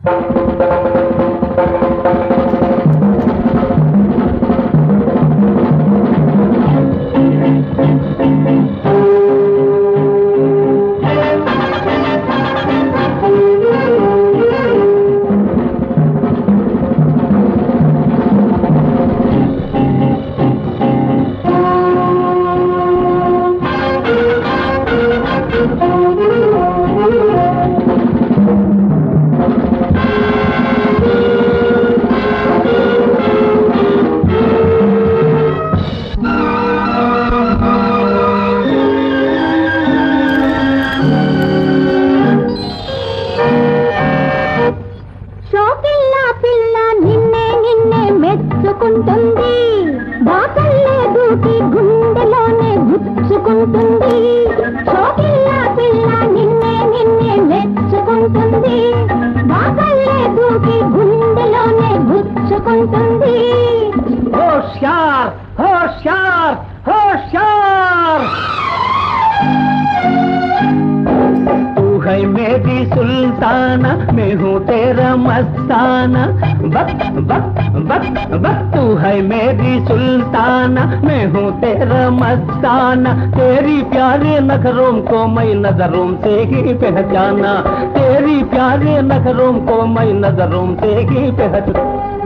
షోకిల్లా పిల్ల నిన్నే నిన్నే మెచ్చుకుంటుంది బాకల్లే దూకి గుండెలోనే గుచ్చుకుంటుంది షోకిల్లా పిల్ల నిన్నే నిన్నే మెచ్చుకుంటుంది బాకల్లే దూకి గుండెలోనే గుచ్చుకుంటుంది होशियार होशियार होशियार तू है मेरी सुल्ताना मैं हूँ तेरा मस्ताना बक बक बक बक तू है मेरी सुल्ताना मैं हूँ तेरा मस्ताना तेरी प्यारे नखरों को मैं नजरों से ही पहचाना तेरी प्यारे नखरों को मैं नजरों से ही पहचाना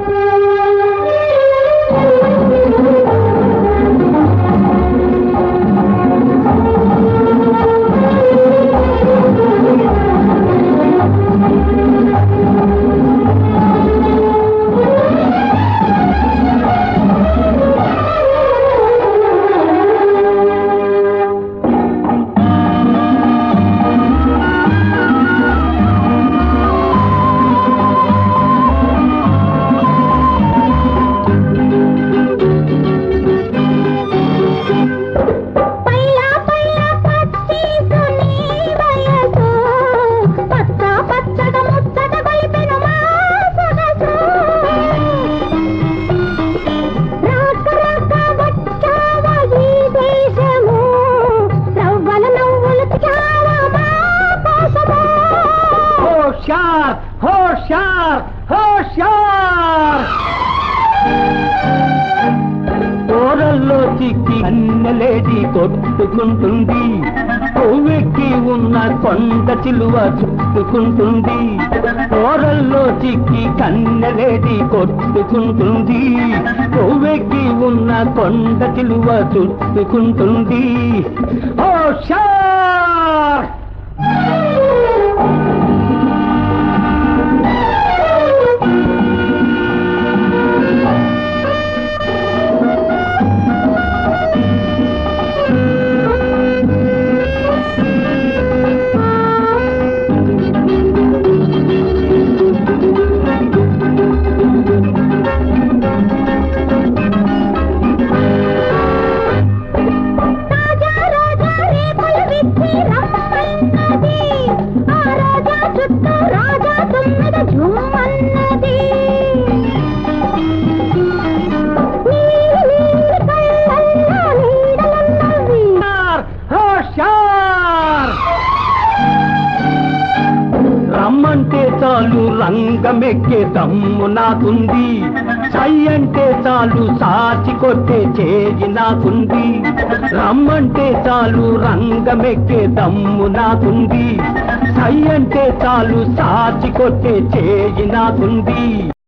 పైలా పైలా పచ్చీసు నీ వయసు పచ్చ పచ్చగ ముచ్చట గొలిపెను మా సొగసు రాక రాక వచ్చావా ఈ దేశము రవ్వల నవ్వులు చావా మా కోసము होशियार होशियार होशियार కూరల్లో చిక్కి అన్నలేడి కొట్టుకుంటుంది కొవ్వెక్కి ఉన్న కొండ చిలువ చుట్టుకుంటుంది కూరల్లో చిక్కి కన్నెలేడి కొట్టుకుంటుంది కొవ్వెక్కి ఉన్న కొండ చిలువ చుట్టుకుంటుంది హోషార్ తాజా రోజా రేకులు విప్పి రమ్మన్నది ఆ రోజా చుట్టూ రాజా తుమ్మిద జుమ్మన్నది నీలి నీలి కళ్ళల్లో నీడలన్నవి హోషార్ రమ్మంటే చాలు రంగమెక్కే దమ్ము నాకుంది సై అంటే చాలు సాచి కొట్టే చేయి నాకుంది రమ్మంటే చాలు రంగమెక్కే దమ్ము నాకుంది సై అంటే చాలు సాచి కొట్టే చేయి నాకుంది